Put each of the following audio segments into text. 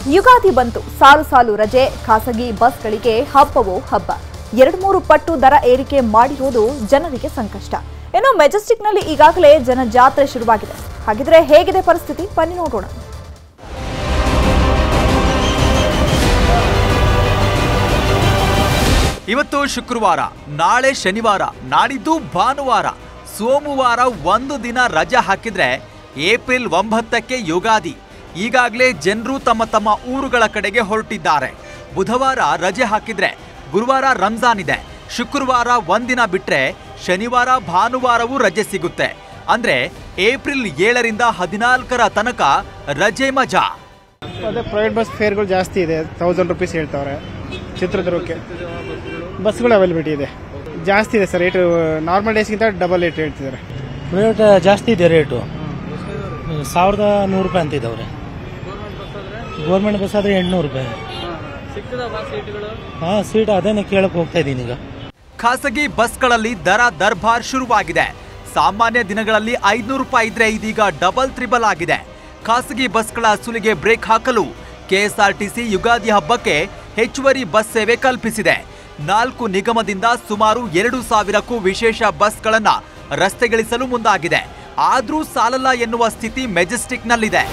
ಯುಗಾದಿ ಬಂತು ಸಾಲು ಸಾಲು ರಜೆ ಖಾಸಗಿ ಬಸ್ಗಳಿಗೆ ಹಬ್ಬವೋ ಹಬ್ಬ ಎರಡು ಮೂರು ಪಟ್ಟು ದರ ಏರಿಕೆ ಮಾಡಿರುವುದು ಜನರಿಗೆ ಸಂಕಷ್ಟ ಇನ್ನು ಮೆಜೆಸ್ಟಿಕ್ನಲ್ಲಿ ಈಗಾಗಲೇ ಜನಜಾತ್ರೆ ಶುರುವಾಗಿದೆ ಹಾಗಿದ್ರೆ ಹೇಗಿದೆ ಪರಿಸ್ಥಿತಿ ಬನ್ನಿ ನೋಡೋಣ ಇವತ್ತು ಶುಕ್ರವಾರ ನಾಳೆ ಶನಿವಾರ ನಾಡಿದ್ದು ಭಾನುವಾರ ಸೋಮವಾರ ಒಂದು ದಿನ ರಜೆ ಹಾಕಿದ್ರೆ ಏಪ್ರಿಲ್ ಒಂಬತ್ತಕ್ಕೆ ಯುಗಾದಿ ಈಗಾಗಲೇ ಜನರು ತಮ್ಮ ತಮ್ಮ ಊರುಗಳ ಕಡೆಗೆ ಹೊರಟಿದ್ದಾರೆ ಬುಧವಾರ ರಜೆ ಹಾಕಿದ್ರೆ ಗುರುವಾರ ರಂಜಾನ್ ಇದೆ ಶುಕ್ರವಾರ ಒಂದಿನ ಬಿಟ್ರೆ ಶನಿವಾರ ಭಾನುವಾರವೂ ರಜೆ ಸಿಗುತ್ತೆ ಅಂದ್ರೆ ಏಪ್ರಿಲ್ ಏಳರಿಂದ ಹದಿನಾಲ್ಕರ ತನಕ ರಜೆ ಮಜಾ ಅದೇ ಪ್ರೈವೇಟ್ ಬಸ್ ಫೇರ್ಗಳು ಜಾಸ್ತಿ ಇದೆ ತೌಸಂಡ್ ರುಪೀಸ್ ಹೇಳ್ತಾವ್ರೆ ಚಿತ್ರದುರ್ಗಕ್ಕೆ ಬಸ್ಗಳು ಅವೈಲಬಿಲಿಟಿ ಇದೆ ಜಾಸ್ತಿ ಇದೆ ಸರ್ ರೇಟು ನಾರ್ಮಲ್ ಡೇಸ್ಗಿಂತ ಡಬಲ್ ರೇಟ್ ಹೇಳ್ತಿದ್ದಾರೆ ಪ್ರೈವೇಟ್ ಜಾಸ್ತಿ ಇದೆ ರೇಟು ಸಾವಿರದ ನೂರು ರೂಪಾಯಿ ಅಂತ ಇದಾವ್ರೆ ಗೌರ್ಮೆಂಟ್ ಬಸ್ ಆದ್ರೆ ಎಂಟ್ನೂರು ರೂಪಾಯಿ ಹಾ ಸೀಟ್ ಅದೇನೆ ಕೇಳಕ್ ಹೋಗ್ತಾ ಇದ್ದೀನಿ ಈಗ ಖಾಸಗಿ ಬಸ್ಗಳಲ್ಲಿ ದರ ದರ್ಬಾರ್ ಶುರುವಾಗಿದೆ ಸಾಮಾನ್ಯ ದಿನಗಳಲ್ಲಿ ಐದ್ನೂರು ರೂಪಾಯಿ ಇದ್ರೆ ಇದೀಗ ಡಬಲ್ ತ್ರಿಬಲ್ ಆಗಿದೆ ಖಾಸಗಿ ಬಸ್ಗಳ ಸುಲಿಗೆ ಬ್ರೇಕ್ ಹಾಕಲು ಕೆಎಸ್ಆರ್ಟಿಸಿ ಯುಗಾದಿ ಹಬ್ಬಕ್ಕೆ ಹೆಚ್ಚುವರಿ ಬಸ್ ಸೇವೆ ಕಲ್ಪಿಸಿದೆ ನಾಲ್ಕು ನಿಗಮದಿಂದ ಸುಮಾರು ಎರಡು ಸಾವಿರಕ್ಕೂ ವಿಶೇಷ ಬಸ್ಗಳನ್ನ ರಸ್ತೆಗಿಳಿಸಲು ಮುಂದಾಗಿದೆ ಆದ್ರೂ ಸಾಲಲ್ಲ ಎನ್ನುವ ಸ್ಥಿತಿ ಮೆಜೆಸ್ಟಿಕ್ನಲ್ಲಿದೆ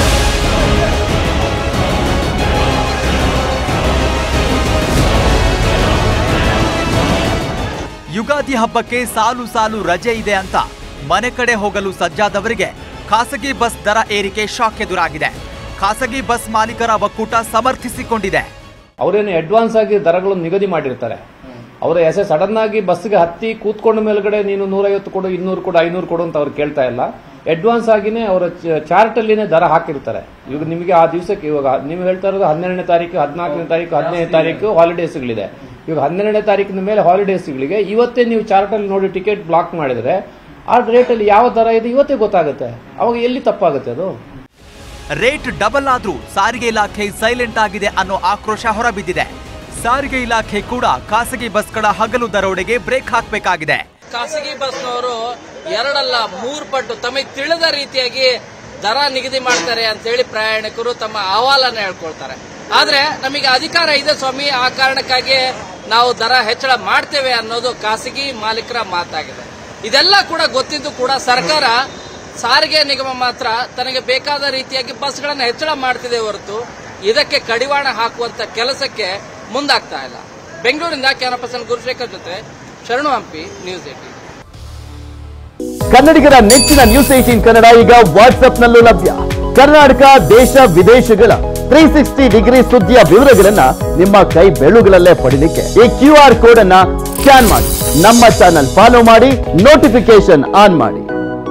ಯುಗಾದಿ ಹಬ್ಬಕ್ಕೆ ಸಾಲು ಸಾಲು ರಜೆ ಇದೆ ಅಂತ ಮನೆ ಕಡೆ ಹೋಗಲು ಸಜ್ಜಾದವರಿಗೆ ಖಾಸಗಿ ಬಸ್ ದರ ಏರಿಕೆ ಶಾಕ್ ಎದುರಾಗಿದೆ ಖಾಸಗಿ ಬಸ್ ಮಾಲೀಕರ ಒಕ್ಕೂಟ ಸಮರ್ಥಿಸಿಕೊಂಡಿದೆ ಅವರೇನು ಅಡ್ವಾನ್ಸ್ ಆಗಿ ದರಗಳನ್ನು ನಿಗದಿ ಮಾಡಿರ್ತಾರೆ ಅವರ ಎಸೆ ಸಡನ್ ಆಗಿ ಬಸ್ಗೆ ಹತ್ತಿ ಕೂತ್ಕೊಂಡ ಮೇಲ್ಗಡೆ ನೀನು ನೂರೈವತ್ತು ಕೊಡು ಇನ್ನೂರು ಕೊಡು ಐನೂರು ಕೊಡು ಅಂತ ಅವ್ರು ಕೇಳ್ತಾ ಇಲ್ಲ ಅಡ್ವಾನ್ಸ್ ಆಗಿನೇ ಅವರ ಚಾರ್ಟ್ ಅಲ್ಲಿನೇ ದರ ಹಾಕಿರ್ತಾರೆ ಇವಾಗ ನಿಮಗೆ ಆ ದಿವಸಕ್ಕೆ ಇವಾಗ ನೀವು ಹೇಳ್ತಾ ಇರೋದು ಹನ್ನೆರಡನೇ ತಾರೀಕು ಹದಿನಾಲ್ಕನೇ ತಾರೀಕು ಹದಿನೈದನೇ ತಾರೀಕು ಹಾಲಿಡೇಸ್ಗಳಿದೆ ಇವಾಗ ಹನ್ನೆರಡನೇ ತಾರೀಕಿನ ಮೇಲೆ ಹಾಲಿಡೇಸ್ಗಳಿಗೆ ಇವತ್ತೇ ನೀವು ಚಾರ್ಟ್ ಅಲ್ಲಿ ನೋಡಿ ಟಿಕೆಟ್ ಬ್ಲಾಕ್ ಮಾಡಿದ್ರೆ ಆ ರೇಟಲ್ಲಿ ಯಾವ ದರ ಇದೆ ಇವತ್ತೇ ಗೊತ್ತಾಗುತ್ತೆ ಅವಾಗ ಎಲ್ಲಿ ತಪ್ಪಾಗುತ್ತೆ ಅದು ರೇಟ್ ಡಬಲ್ ಆದ್ರೂ ಸಾರಿಗೆ ಇಲಾಖೆ ಸೈಲೆಂಟ್ ಆಗಿದೆ ಅನ್ನೋ ಆಕ್ರೋಶ ಹೊರಬಿದ್ದಿದೆ ಸಾರಿಗೆ ಇಲಾಖೆ ಕೂಡ ಖಾಸಗಿ ಬಸ್ಗಳ ಹಗಲು ದರೋಡೆಗೆ ಬ್ರೇಕ್ ಹಾಕಬೇಕಾಗಿದೆ ಖಾಸಗಿ ಬಸ್ನವರು ಎರಡಲ್ಲ ಮೂರು ಪಟ್ಟು ತಮಗೆ ತಿಳಿದ ರೀತಿಯಾಗಿ ದರ ನಿಗದಿ ಮಾಡ್ತಾರೆ ಅಂತ ಹೇಳಿ ಪ್ರಯಾಣಿಕರು ತಮ್ಮ ಅಹವಾಲನ್ನ ಹೇಳ್ಕೊಳ್ತಾರೆ ಆದ್ರೆ ನಮಗೆ ಅಧಿಕಾರ ಇದೆ ಸ್ವಾಮಿ ಆ ಕಾರಣಕ್ಕಾಗಿ ನಾವು ದರ ಹೆಚ್ಚಳ ಮಾಡ್ತೇವೆ ಅನ್ನೋದು ಖಾಸಗಿ ಮಾಲೀಕರ ಮಾತಾಗಿದೆ ಇದೆಲ್ಲ ಕೂಡ ಗೊತ್ತಿದ್ದು ಕೂಡ ಸರ್ಕಾರ ಸಾರಿಗೆ ನಿಗಮ ಮಾತ್ರ ತನಗೆ ಬೇಕಾದ ರೀತಿಯಾಗಿ ಬಸ್ಗಳನ್ನು ಹೆಚ್ಚಳ ಮಾಡ್ತಿದೆ ಹೊರತು ಇದಕ್ಕೆ ಕಡಿವಾಣ ಹಾಕುವಂತ ಕೆಲಸಕ್ಕೆ ಮುಂದಾಗ್ತಾ ಇಲ್ಲ ಬೆಂಗಳೂರಿಂದ ಕ್ಯಾನಾ ಪರ್ಸನ್ ಗುರುಶೇಖರ್ ಜೊತೆ ಶರಣು ಹಂಪಿ ನ್ಯೂಸ್ ಏಟೀನ್ ಕನ್ನಡಿಗರ ನೆಚ್ಚಿನ ನ್ಯೂಸ್ ಏಟೀನ್ ಕನ್ನಡ ಈಗ ವಾಟ್ಸ್ಆಪ್ನಲ್ಲೂ ಲಭ್ಯ ಕರ್ನಾಟಕ ದೇಶ ವಿದೇಶಗಳ ತ್ರೀ ಸಿಕ್ಸ್ಟಿ ಡಿಗ್ರಿ ಸುದ್ದಿಯ ವಿವರಗಳನ್ನ ನಿಮ್ಮ ಕೈ ಬೆಳುಗಳಲ್ಲೇ ಪಡಿಲಿಕ್ಕೆ ಈ ಕ್ಯೂ ಆರ್ ಕೋಡ್ ಅನ್ನ ಸ್ಕ್ಯಾನ್ ಮಾಡಿ ನಮ್ಮ ಚಾನಲ್ ಫಾಲೋ ಮಾಡಿ ನೋಟಿಫಿಕೇಶನ್ ಆನ್ ಮಾಡಿ